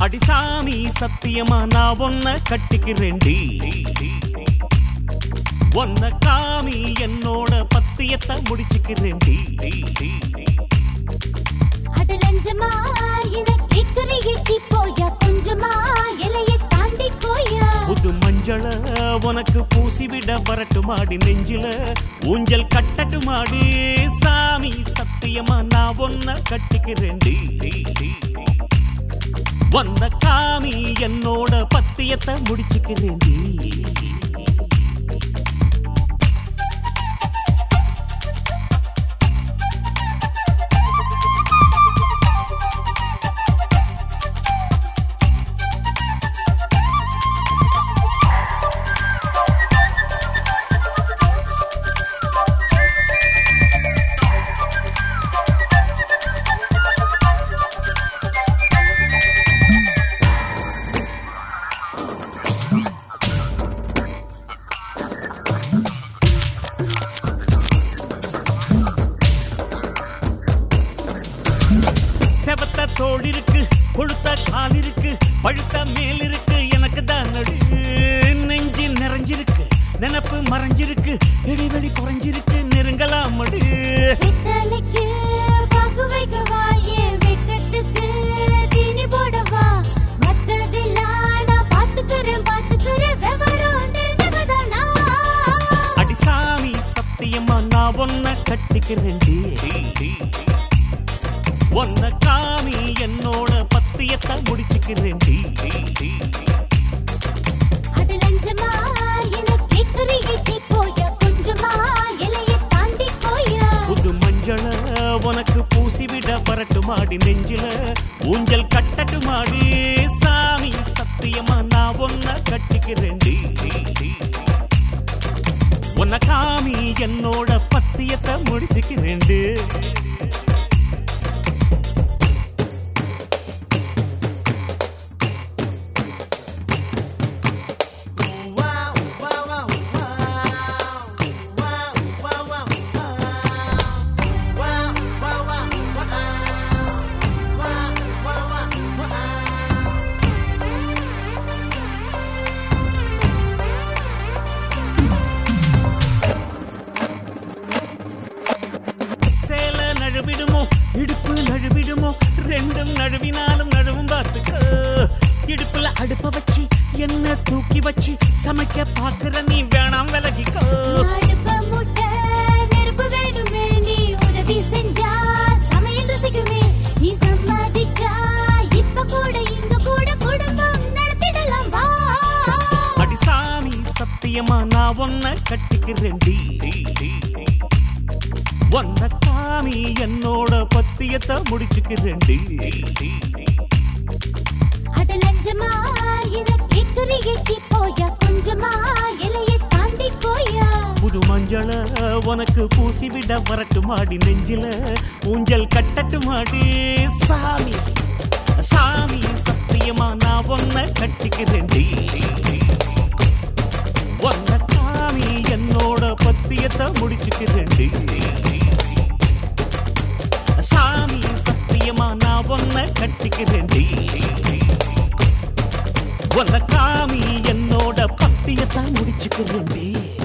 அடிசாமி சத்தியமா நான் ஒன்ன கட்டிக்கிறேன்டி ஒன்ன காமி என்னோட பத்தியத்தை முடிச்சுக்கிறேன்டி அது லஞ்சமா என கேக்குறியே போயா கொஞ்சமா எல்லையை தாண்டி போயா புது மஞ்சள உனக்கு பூசிவிட வரட்டுமாடி நெஞ்சில ஊஞ்சல் கட்டட்டுமாடி சாமி சத்தியமா நான் ஒன்ன கட்டிக்கிறேன்டி வந்த காமி என்னோட பத்தியத்தை முடிச்சுக்கிறேன்டி செவத்த தோள் இருக்கு கொழுத்த கால் இருக்கு பழுத்த மேல் இருக்கு எனக்கு தான் நடு நெஞ்சு நிறைஞ்சிருக்கு நினப்பு மறைஞ்சிருக்கு இடைவெளி குறைஞ்சிருக்கு நெருங்கலாம் மடு வெத்தலைக்கு பாகு வைக்கவா என் வெக்கத்துக்கு தீனி போடவா மத்ததெல்லாம் நான் பாத்துக்கிறேன் பாத்துக்கிறேன் விவரம் தெரிஞ்சவதானா அடிசாமி சத்தியமா நான் ஒன்ன கட்டிக்கிறேன்டி ஒன்ன காமி என்னோட பத்தியத்தை முடிச்சுக்கிறேன்டி அது லஞ்சமா என கேக்குறியே போயா கொஞ்சமா எல்லையை தாண்டி போயா புது மஞ்சள உனக்கு பூசிவிட வரட்டுமாடி நெஞ்சில ஊஞ்சல் கட்டட்டுமாடி சாமி சத்தியமா நான் ஒன்ன கட்டிக்கிறேன்டி உன்ன காமி என்னோட பத்தியத்தை முடிச்சுக்கிறேன்டி சேல நழுவிடுமோ இடுப்பு நழுவிடுமோ ரெண்டும் நழுவினாலும் நழுவும் பார்த்துக்க இடுப்புல அடுப்ப வச்சு என்ன தூக்கி வச்சு சமைக்க பாக்குற நீ வேணாம் விலகிக்கோ அடுப்ப முட்டை நெருப்பு வேணுமே நீ உதவி செஞ்சா சமையல் ருசிக்குமே நீ சம்மதிச்சா இப்ப கூட இங்க கூட குடும்பம் நடத்திடலாம் வா அடிசாமி சத்தியமா நான் ஒன்ன கட்டிக்கிறேன்டி ஒன்ன காமி என்னோட பத்தியத்தை முடிச்சுக்கிறேன்டி அது லஞ்சமா என கேக்குறியே போயா கொஞ்சமா எல்லையை தாண்டி போயா புது மஞ்சள உனக்கு பூசிவிட வரட்டுமாடி நெஞ்சில ஊஞ்சல் கட்டட்டுமாடி சாமி சாமி சத்தியமா நான் ஒன்ன கட்டிக்கிறேன்டி ஒன்ன காமி என்னோட பத்தியத்தை முடிச்சுக்கிறேன்டி சாமி சத்தியமா நான் ஒன்ன கட்டிக்கிறேன்டி ஒன்ன காமி என்னோட பத்தியத்தை முடிச்சுக்கிறேன்டி